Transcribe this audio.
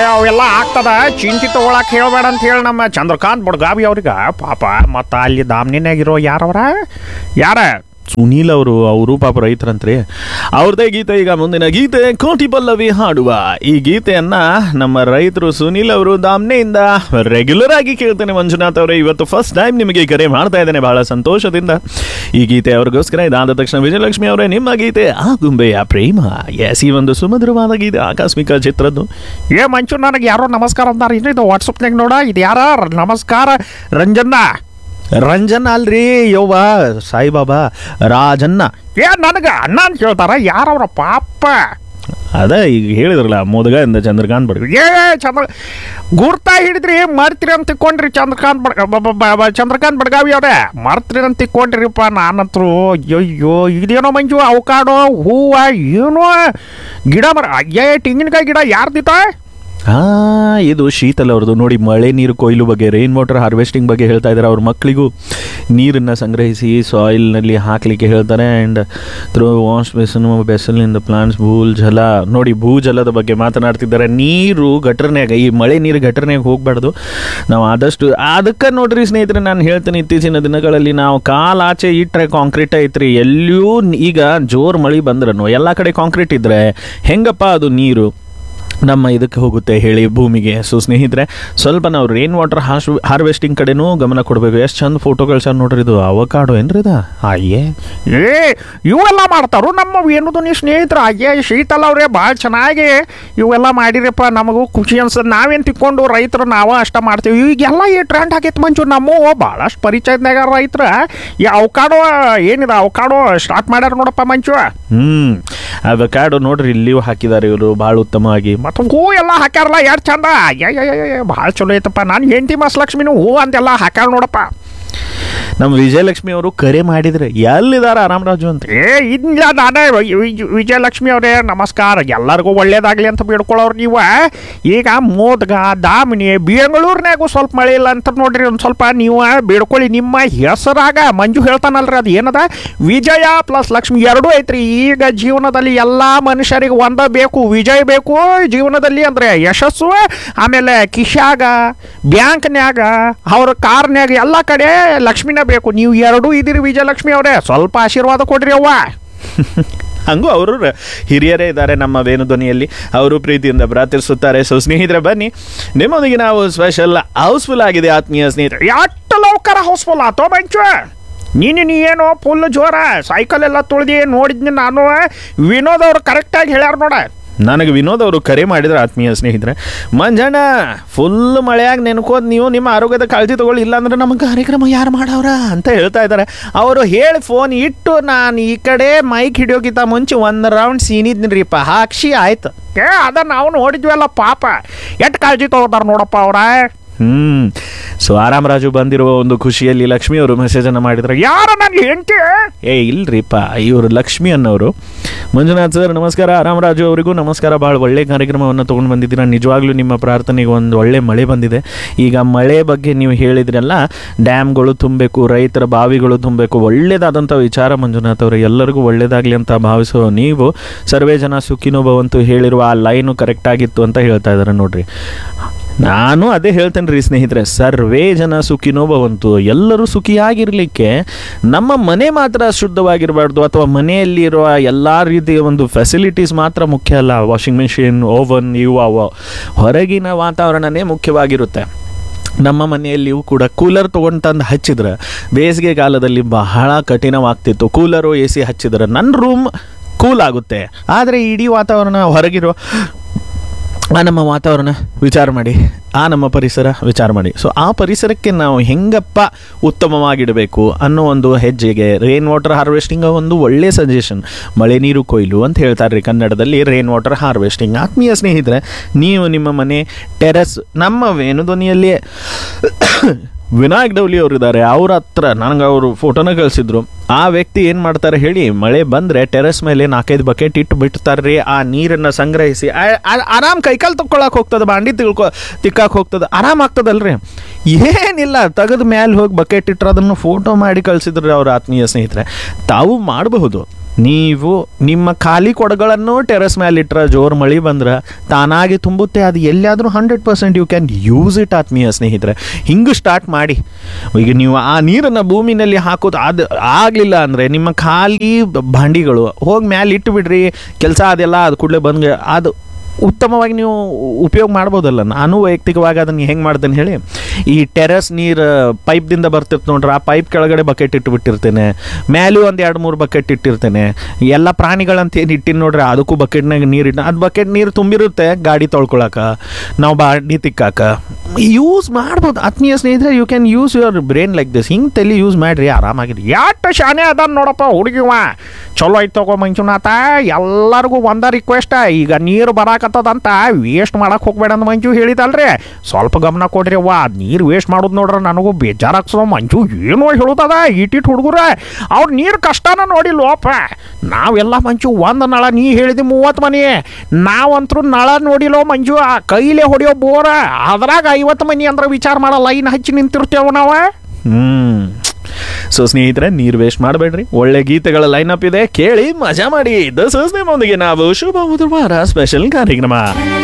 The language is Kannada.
ಅವೆಲ್ಲ ಆಗ್ತದ ಚಿಂತೆ ತಗೊಳಕ್ ಹೇಳ್ಬೇಡ ಅಂತ ಹೇಳಿ ನಮ್ಮ ಚಂದ್ರಕಾಂತ್ ಬಡ್ಗಾವಿ ಅವ್ರಿಗೆ ಪಾಪ ಮತ್ತ ಅಲ್ಲಿ ದಾಮ್ನಿನಾಗಿರೋ ಯಾರವ್ರ ಯಾರ ಸುನೀಲ್ ಅವರು ಅವರು ಪಾಪ ರೈತರಂತ್ರಿ ಅವ್ರದೇ ಗೀತೆ ಈಗ ಮುಂದಿನ ಗೀತೆ ಕೋಟಿ ಪಲ್ಲವಿ ಹಾಡುವ ಈ ಗೀತೆಯನ್ನ ನಮ್ಮ ರೈತರು ಸುನೀಲ್ ಅವರು ದಾಮ್ನೆಯಿಂದ ರೆಗ್ಯುಲರ್ ಆಗಿ ಕೇಳ್ತೇನೆ ಮಂಜುನಾಥ್ ಅವರೇ ಇವತ್ತು ಫಸ್ಟ್ ಟೈಮ್ ನಿಮಗೆ ಕರೆ ಮಾಡ್ತಾ ಇದ್ದೇನೆ ಬಹಳ ಸಂತೋಷದಿಂದ ಈ ಗೀತೆ ಅವ್ರಿಗೋಸ್ಕರ ಇದಾದ ತಕ್ಷಣ ವಿಜಯಲಕ್ಷ್ಮಿ ಅವರೇ ನಿಮ್ಮ ಗೀತೆ ಆ ಗುಂಬೆಯ ಪ್ರೇಮ ಎಸ್ ಈ ಒಂದು ಸುಮಧುರವಾದ ಗೀತೆ ಆಕಸ್ಮಿಕ ಚಿತ್ರದ್ದು ಏ ಮಂಚು ನನಗೆ ಯಾರೋ ನಮಸ್ಕಾರ ಅಂದಾರ ಇನ್ನು ಇದು ವಾಟ್ಸಪ್ನಾಗ ನೋಡ ಇದು ಯಾರ ನಮಸ್ಕಾರ ರಂಜನ್ನ ರಂಜನ್ ಅಲ್ರಿ ಯವ್ವ ಸಾಯಿಬಾಬಾ ರಾಜನ್ನ ಏ ನನಗೆ ಅಣ್ಣ ಅಂತ ಹೇಳ್ತಾರ ಯಾರವ್ರ ಪಾಪ ಅದ ಈಗ ಹೇಳಿದ್ರಲ್ಲ ಮೋದಗ ಇಂದ ಚಂದ್ರಕಾಂತ್ ಬಡ್ವಿ ಏ ಚಂದ್ರ ಗುರ್ತಾ ಹಿಡಿದ್ರಿ ಮರ್ತಿರಿ ಅಂತ ತಿಕ್ಕೊಂಡ್ರಿ ಚಂದ್ರಕಾಂತ್ ಬಡ್ ಬ- ಬ- ಬ- ಬ- ಚಂದ್ರಕಾಂತ್ ಬಡ್ಗಾವಿ ಅವ್ರೆ ಮರ್ತಿರಿ ಅಂತ ತಿಕ್ಕೊಂಡ್ರಿಪ್ಪ ನಾನಂತರು ಅಯ್ಯೋ ಇದೇನೋ ಮಂಜು ಅವಕಾಡೋ ಹೂವ ಏನೋ ಗಿಡ ಮರ ಅಯ್ಯೇ ತೆಂಗಿನಕಾಯಿ ಗಿಡ ಯಾರ್ದಿತ್ತ ಹಾ ಇದು ಶೀತಲ್ ಅವ್ರದ್ದು ನೋಡಿ ಮಳೆ ನೀರು ಕೊಯ್ಲು ಬಗ್ಗೆ ರೈನ್ ವಾಟರ್ ಹಾರ್ವೆಸ್ಟಿಂಗ್ ಬಗ್ಗೆ ಹೇಳ್ತಾ ಇದ್ದಾರೆ ಅವ್ರ ಮಕ್ಕಳಿಗೂ ನೀರನ್ನು ಸಂಗ್ರಹಿಸಿ ಸಾಯಿಲ್ನಲ್ಲಿ ಹಾಕಲಿಕ್ಕೆ ಹೇಳ್ತಾರೆ ಆ್ಯಂಡ್ ಥ್ರೂ ವಾಶ್ ಬೆಸನ್ ಬೆಸಲ್ನಿಂದ ಪ್ಲಾಂಟ್ಸ್ ಭೂಲ್ ಜಲ ನೋಡಿ ಭೂಜಲದ ಬಗ್ಗೆ ಮಾತನಾಡ್ತಿದ್ದಾರೆ ನೀರು ಗಟರ್ನ್ಯಾಗ ಈ ಮಳೆ ನೀರು ಗಟರ್ನ್ಯಾಗ ಹೋಗಬಾರ್ದು ನಾವು ಆದಷ್ಟು ಅದಕ್ಕೆ ನೋಡ್ರಿ ಸ್ನೇಹಿತರೆ ನಾನು ಹೇಳ್ತೀನಿ ಇತ್ತೀಚಿನ ದಿನಗಳಲ್ಲಿ ನಾವು ಕಾಲ್ ಆಚೆ ಇಟ್ಟರೆ ಕಾಂಕ್ರೀಟ್ ಐತ್ರಿ ಎಲ್ಲಿಯೂ ಈಗ ಜೋರು ಮಳೆ ಬಂದ್ರೂ ಎಲ್ಲ ಕಡೆ ಕಾಂಕ್ರೀಟ್ ಇದ್ದರೆ ಹೆಂಗಪ್ಪ ಅದು ನೀರು ನಮ್ಮ ಇದಕ್ಕೆ ಹೋಗುತ್ತೆ ಹೇಳಿ ಭೂಮಿಗೆ ಸೊ ಸ್ನೇಹಿತರೆ ಸ್ವಲ್ಪ ನಾವು ರೈನ್ ವಾಟರ್ ಹಾಶ್ ಹಾರ್ವೆಸ್ಟಿಂಗ್ ಕಡೆನೂ ಗಮನ ಕೊಡಬೇಕು ಎಷ್ಟು ಚಂದ ಫೋಟೋಗಳು ಚಂದ ನೋಡ್ರಿ ಇದು ಅವಕಾಡು ಏನ್ರಿ ಇದು ಅಯ್ಯೇ ಏ ಇವೆಲ್ಲ ಮಾಡ್ತಾರು ನಮ್ಮ ಏನದು ನೀ ಸ್ನೇಹಿತರು ಅಯ್ಯೇ ಶೀತಲ್ ಅವ್ರೆ ಭಾಳ ಚೆನ್ನಾಗಿ ಇವೆಲ್ಲ ಮಾಡಿರಪ್ಪ ನಮಗೂ ಖುಷಿ ಅನ್ಸದ್ ನಾವೇನು ತಿಕ್ಕೊಂಡು ರೈತರು ನಾವು ಅಷ್ಟ ಮಾಡ್ತೀವಿ ಈಗೆಲ್ಲ ಈ ಟ್ರೆಂಡ್ ಆಗೈತೆ ಮಂಚು ನಮ್ಮ ಭಾಳಷ್ಟು ಪರಿಚಯದಾಗ ರೈತರ ಈ ಅವಕಾಡೋ ಏನಿದೆ ಅವಕಾಡೋ ಸ್ಟಾರ್ಟ್ ಮಾಡ್ಯಾರ ನೋಡಪ್ಪ ಮಂಚು ಹ್ಮ್ ಅವಕಾಡು ನೋಡ್ರಿ ಇಲ್ಲಿಯೂ ಹಾಕಿದ್ದಾರೆ ಇವರು ಭಾಳ ಉತ್ತಮವಾಗಿ ಮತ್ತು ಹೂ ಎಲ್ಲ ಹಾಕ್ಯಾರಲ್ಲ ಯಾರು ಚಂದ ಅಯ್ಯ ಭಾಳ ಚಲೋ ಐತಪ್ಪ ನಾನು ಹೆಂಡತಿ ಮಸ್ ಲಕ್ಷ್ಮಿನೂ ಹೂ ಅಂತೆಲ್ಲ ಹಾಕ್ಯಾರ ನೋಡಪ್ಪ ನಮ್ಮ ವಿಜಯಲಕ್ಷ್ಮಿ ಅವರು ಕರೆ ಮಾಡಿದ್ರೆ ಎಲ್ಲಿದಾರ ಆರಾಮರಾಜು ಅಂತ ಏ ಇಲ್ಲ ನಾನೇ ವಿ- ವಿ- ವಿಜಯಲಕ್ಷ್ಮಿ ಅವರೇ ನಮಸ್ಕಾರ ಎಲ್ಲರಿಗೂ ಒಳ್ಳೇದಾಗ್ಲಿ ಅಂತ ಬೇಡ್ಕೊಳ್ಳೋರು ನೀವು ಈಗ ಮೋದ್ಗ ದಾಮಿನಿ ಬೆಂಗಳೂರಿನಾಗೂ ಸ್ವಲ್ಪ ಮಳೆ ಇಲ್ಲ ಅಂತ ನೋಡ್ರಿ ಒಂದು ಸ್ವಲ್ಪ ನೀವು ಬೇಡ್ಕೊಳ್ಳಿ ನಿಮ್ಮ ಹೆಸರಾಗ ಮಂಜು ಹೇಳ್ತಾನಲ್ರಿ ಅದು ಏನದ ವಿಜಯ ಪ್ಲಸ್ ಲಕ್ಷ್ಮಿ ಎರಡೂ ಐತ್ರಿ ಈಗ ಜೀವನದಲ್ಲಿ ಎಲ್ಲ ಮನುಷ್ಯರಿಗೆ ಒಂದ ಬೇಕು ವಿಜಯ ಬೇಕು ಜೀವನದಲ್ಲಿ ಅಂದ್ರೆ ಯಶಸ್ಸು ಆಮೇಲೆ ಕಿಶಾಗ ಬ್ಯಾಂಕ್ನ್ಯಾಗ ಅವ್ರ ಕಾರ್ನ್ಯಾಗ ಎಲ್ಲ ಕಡೆ ಲಕ್ಷ್ಮಿನ ಬೇಕು ನೀವು ಎರಡೂ ಇದ್ದೀರಿ ವಿಜಯಲಕ್ಷ್ಮಿ ಅವರೇ ಸ್ವಲ್ಪ ಆಶೀರ್ವಾದ ಕೊಡ್ರಿ ಅವ್ವ ಹಂಗೂ ಅವರು ಹಿರಿಯರೇ ಇದ್ದಾರೆ ನಮ್ಮ ವೇಣುಧ್ವನಿಯಲ್ಲಿ ಅವರು ಪ್ರೀತಿಯಿಂದ ಪ್ರಾರ್ಥಿಸುತ್ತಾರೆ ಸೊ ಸ್ನೇಹಿತರೆ ಬನ್ನಿ ನಿಮ್ಮೊಂದಿಗೆ ನಾವು ಸ್ಪೆಷಲ್ ಹೌಸ್ಫುಲ್ ಆಗಿದೆ ಆತ್ಮೀಯ ಸ್ನೇಹಿತರೆ ಎಷ್ಟು ಲೌಕರ ಹೌಸ್ಫುಲ್ ಆತೋ ಮಂಚು ನೀನು ನೀ ಏನು ಫುಲ್ ಜೋರ ಸೈಕಲ್ ಎಲ್ಲ ತುಳ್ದಿ ನೋಡಿದ್ನಿ ನಾನು ವಿನೋದ್ ಅವ್ರು ಕರೆಕ್ಟಾಗಿ ಹೇಳ್ಯಾರ ನೋಡ ನನಗೆ ವಿನೋದ್ ಅವರು ಕರೆ ಮಾಡಿದ್ರೆ ಆತ್ಮೀಯ ಸ್ನೇಹಿತರೆ ಮಂಜಣ್ಣ ಫುಲ್ ಮಳೆಯಾಗಿ ನೆನ್ಕೋದ್ ನೀವು ನಿಮ್ಮ ಆರೋಗ್ಯದ ಕಾಳಜಿ ತಗೊಳ್ಳಿ ಇಲ್ಲಾಂದ್ರೆ ನಮ್ಮ ಕಾರ್ಯಕ್ರಮ ಯಾರು ಮಾಡವ್ರ ಅಂತ ಹೇಳ್ತಾ ಇದ್ದಾರೆ ಅವರು ಹೇಳಿ ಫೋನ್ ಇಟ್ಟು ನಾನು ಈ ಕಡೆ ಮೈಕ್ ಹಿಡಿಯೋಕ್ಕಿಂತ ಮುಂಚೆ ಒಂದು ರೌಂಡ್ ಸೀನಿದ್ನಿರಿಪ್ಪ ಹಾಕ್ಷಿ ಆಯ್ತು ಏ ಅದ ನಾವು ನೋಡಿದ್ವಲ್ಲ ಪಾಪ ಎಷ್ಟು ಕಾಳಜಿ ತಗೋತಾರ ನೋಡಪ್ಪ ಅವ್ರ ಹ್ಮ್ ಸೊ ಆರಾಮರಾಜು ಬಂದಿರುವ ಒಂದು ಖುಷಿಯಲ್ಲಿ ಲಕ್ಷ್ಮಿ ಅವರು ಮೆಸೇಜ್ ಅನ್ನ ಮಾಡಿದ್ರೆ ಯಾರ ನನ್ನ ಹೆಂಡತಿ ಏ ಇಲ್ರಿಪ್ಪ ಇವರು ಲಕ್ಷ್ಮಿ ಅನ್ನೋರು ಮಂಜುನಾಥ್ ಸರ್ ನಮಸ್ಕಾರ ರಾಮರಾಜು ಅವರಿಗೂ ನಮಸ್ಕಾರ ಭಾಳ ಒಳ್ಳೆ ಕಾರ್ಯಕ್ರಮವನ್ನು ತೊಗೊಂಡು ಬಂದಿದ್ದೀರಾ ನಿಜವಾಗ್ಲೂ ನಿಮ್ಮ ಪ್ರಾರ್ಥನೆಗೆ ಒಂದು ಒಳ್ಳೆ ಮಳೆ ಬಂದಿದೆ ಈಗ ಮಳೆ ಬಗ್ಗೆ ನೀವು ಹೇಳಿದ್ರಲ್ಲ ಡ್ಯಾಮ್ಗಳು ತುಂಬಬೇಕು ರೈತರ ಬಾವಿಗಳು ತುಂಬಬೇಕು ಒಳ್ಳೇದಾದಂಥ ವಿಚಾರ ಮಂಜುನಾಥ್ ಅವರು ಎಲ್ಲರಿಗೂ ಒಳ್ಳೇದಾಗಲಿ ಅಂತ ಭಾವಿಸೋ ನೀವು ಸರ್ವೇ ಜನ ಸುಖಿನೋ ಭವಂತು ಹೇಳಿರುವ ಆ ಲೈನು ಕರೆಕ್ಟ್ ಆಗಿತ್ತು ಅಂತ ಹೇಳ್ತಾ ಇದ್ದಾರೆ ನೋಡ್ರಿ ನಾನು ಅದೇ ಹೇಳ್ತೇನೆ ರೀ ಸ್ನೇಹಿತರೆ ಸರ್ವೇ ಜನ ಸುಖಿನೋ ಭವಂತು ಎಲ್ಲರೂ ಸುಖಿಯಾಗಿರ್ಲಿಕ್ಕೆ ನಮ್ಮ ಮನೆ ಮಾತ್ರ ಶುದ್ಧವಾಗಿರಬಾರ್ದು ಅಥವಾ ಮನೆಯಲ್ಲಿರುವ ಎಲ್ಲ ರೀತಿಯ ಒಂದು ಫೆಸಿಲಿಟೀಸ್ ಮಾತ್ರ ಮುಖ್ಯ ಅಲ್ಲ ವಾಷಿಂಗ್ ಮೆಷಿನ್ ಓವನ್ ಇವು ಅವ ಹೊರಗಿನ ವಾತಾವರಣನೇ ಮುಖ್ಯವಾಗಿರುತ್ತೆ ನಮ್ಮ ಮನೆಯಲ್ಲಿಯೂ ಕೂಡ ಕೂಲರ್ ತೊಗೊಂಡು ತಂದು ಹಚ್ಚಿದ್ರೆ ಬೇಸಿಗೆ ಕಾಲದಲ್ಲಿ ಬಹಳ ಕಠಿಣವಾಗ್ತಿತ್ತು ಕೂಲರು ಎ ಸಿ ಹಚ್ಚಿದ್ರೆ ನನ್ನ ರೂಮ್ ಕೂಲ್ ಆಗುತ್ತೆ ಆದರೆ ಇಡೀ ವಾತಾವರಣ ಹೊರಗಿರೋ ಆ ನಮ್ಮ ವಾತಾವರಣ ವಿಚಾರ ಮಾಡಿ ಆ ನಮ್ಮ ಪರಿಸರ ವಿಚಾರ ಮಾಡಿ ಸೊ ಆ ಪರಿಸರಕ್ಕೆ ನಾವು ಹೆಂಗಪ್ಪ ಉತ್ತಮವಾಗಿಡಬೇಕು ಅನ್ನೋ ಒಂದು ಹೆಜ್ಜೆಗೆ ರೈನ್ ವಾಟರ್ ಹಾರ್ವೆಸ್ಟಿಂಗ್ ಒಂದು ಒಳ್ಳೆ ಸಜೆಷನ್ ಮಳೆ ನೀರು ಕೊಯ್ಲು ಅಂತ ಹೇಳ್ತಾರೆ ರೀ ಕನ್ನಡದಲ್ಲಿ ರೈನ್ ವಾಟರ್ ಹಾರ್ವೆಸ್ಟಿಂಗ್ ಆತ್ಮೀಯ ಸ್ನೇಹಿತರೆ ನೀವು ನಿಮ್ಮ ಮನೆ ಟೆರೆಸ್ ನಮ್ಮ ವೇಣುಧ್ವನಿಯಲ್ಲಿ ವಿನಾಯಕ್ ಡೌಲಿ ಅವರು ಇದ್ದಾರೆ ಅವ್ರ ಹತ್ರ ನನಗೆ ಅವರು ಫೋಟೋನ ಕಳಿಸಿದ್ರು ಆ ವ್ಯಕ್ತಿ ಏನು ಮಾಡ್ತಾರೆ ಹೇಳಿ ಮಳೆ ಬಂದರೆ ಟೆರೆಸ್ ಮೇಲೆ ನಾಲ್ಕೈದು ಬಕೆಟ್ ಇಟ್ಟು ಬಿಡ್ತಾರೆ ರೀ ಆ ನೀರನ್ನು ಸಂಗ್ರಹಿಸಿ ಆ- ಆ- ಆರಾಮ್ ಕೈಕಾಲು ತಕ್ಕೊಳಕ್ಕೆ ಹೋಗ್ತದೆ ಬಾಂಡಿ ತಿಳ್ಕೊ ತಿಕ್ಕಾಕ್ ಹೋಗ್ತದೆ ಆರಾಮ್ ಆಗ್ತದಲ್ರಿ ಏನಿಲ್ಲ ತೆಗೆದ ಮೇಲೆ ಹೋಗಿ ಬಕೆಟ್ ಇಟ್ಟರೆ ಅದನ್ನು ಫೋಟೋ ಮಾಡಿ ಕಳಿಸಿದ್ರು ಅವ್ರ ಆತ್ಮೀಯ ಸ್ನೇಹಿತರೆ ತಾವು ಮಾಡಬಹುದು ನೀವು ನಿಮ್ಮ ಖಾಲಿ ಕೊಡಗಳನ್ನು ಟೆರೆಸ್ ಮೇಲೆ ಇಟ್ಟರೆ ಜೋರು ಮಳೆ ಬಂದ್ರೆ ತಾನಾಗಿ ತುಂಬುತ್ತೆ ಅದು ಎಲ್ಲಿಯಾದರೂ hundred percent you can use it ಆತ್ಮೀಯ ಸ್ನೇಹಿತರೆ ಹಿಂಗೆ ಸ್ಟಾರ್ಟ್ ಮಾಡಿ ಈಗ ನೀವು ಆ ನೀರನ್ನು ಭೂಮಿನಲ್ಲಿ ಹಾಕೋದು ಅದು ಆಗಲಿಲ್ಲ ಅಂದರೆ ನಿಮ್ಮ ಖಾಲಿ ಭಾಂಡಿಗಳು ಹೋಗಿ ಮ್ಯಾಲೆ ಇಟ್ಟು ಬಿಡ್ರಿ ಕೆಲಸ ಅದೆಲ್ಲ ಅದು ಕೂಡಲೇ ಬಂದು ಅದು ಉತ್ತಮವಾಗಿ ನೀವು ಉಪಯೋಗ ಮಾಡ್ಬೋದಲ್ಲ ನಾನು ವೈಯಕ್ತಿಕವಾಗಿ ಅದನ್ನು ಹೆಂಗೆ ಮಾಡ್ತೇನೆ ಹೇಳಿ ಈ ಟೆರೆಸ್ ನೀರು ಪೈಪ್ದಿಂದ ಬರ್ತಿರ್ತ ನೋಡ್ರಿ ಆ ಪೈಪ್ ಕೆಳಗಡೆ ಬಕೆಟ್ ಇಟ್ಟುಬಿಟ್ಟಿರ್ತೇನೆ ಮ್ಯಾಲೂ ಒಂದು ಎರಡು ಮೂರು ಬಕೆಟ್ ಇಟ್ಟಿರ್ತೇನೆ ಎಲ್ಲ ಪ್ರಾಣಿಗಳಂತ ಏನು ಇಟ್ಟಿನಿ ನೋಡ್ರಿ ಅದಕ್ಕೂ ಬಕೆಟ್ನಾಗ ನೀರು ಇಟ್ಟು ಅದು ಬಕೆಟ್ ನೀರು ತುಂಬಿರುತ್ತೆ ಗಾಡಿ ತೊಳ್ಕೊಳಕ ನಾವು ಬಾಡಿ ತಿಕ್ಕಾಕ ಯೂಸ್ ಮಾಡ್ಬೋದು ಆತ್ಮೀಯ ಸ್ನೇಹಿತರೆ you can use your brain like this ಹಿಂಗೆ ತಲೆ ಯೂಸ್ ಮಾಡಿರಿ ಆರಾಮಾಗಿರಿ ಯಾಟ ಶಾನೆ ಅದಾನ ನೋಡಪ್ಪ ಹುಡುಗಿವ ಚಲೋ ಐತ್ ತಗೋ ಮಂಜುನಾಥ ಎಲ್ಲರಿಗೂ ಒಂದ ರಿಕ್ವೆಸ್ಟ್ ಈಗ ನೀರು ಬರಾಕತ್ತದಂತ ವೇಸ್ಟ್ ಮಾಡಕ್ ಹೋಗ್ಬೇಡ ಅಂತ ಮಂಜು ಹೇಳಿದಲ್ರಿ ಸ್ವಲ್ಪ ಗಮನ ಕೊಡ್ರಿ ಅವ್ವ ನೀರು ವೇಸ್ಟ್ ಮಾಡೋದು ನೋಡ್ರಿ ನನಗೂ ಬೇಜಾರಾಗ್ಸೋ ಮಂಜು ಏನೋ ಹೇಳುತ್ತದ ಇಟ್ಟಿಟ್ ಹುಡುಗರ ಅವ್ರು ನೀರು ಕಷ್ಟನ ನೋಡಿಲ್ವಪ್ಪ ನಾವೆಲ್ಲ ಮಂಜು ಒಂದು ನಳ ನೀ ಹೇಳಿದಿ ಮೂವತ್ತು ಮನೆ ನಾವಂತರೂ ನಳ ನೋಡಿಲ್ಲೋ ಮಂಜು ಆ ಕೈಲೇ ಹೊಡಿಯೋ ಬೋರ ಅದ್ರಾಗ ಐವತ್ತು ಮನೆ ಅಂದ್ರೆ ವಿಚಾರ ಮಾಡೋ ಲೈನ್ ಹಚ್ಚಿ ನಿಂತಿರ್ತೇವ ನಾವು ಹ್ಞೂ ಸೊ ಸ್ನೇಹಿತರೆ ನೀರು ವೇಸ್ಟ್ ಮಾಡಬೇಡ್ರಿ ಒಳ್ಳೆ ಗೀತೆಗಳ ಲೈನ್ ಅಪ್ ಇದೆ ಕೇಳಿ ಮಜಾ ಮಾಡಿ ದಸ್ ನಿಮ್ಮೊಂದಿಗೆ ನಾವು ಶುಭ ಬುಧವಾರ ಸ್ಪೆಷಲ್ ಕಾರ್ಯಕ್ರಮ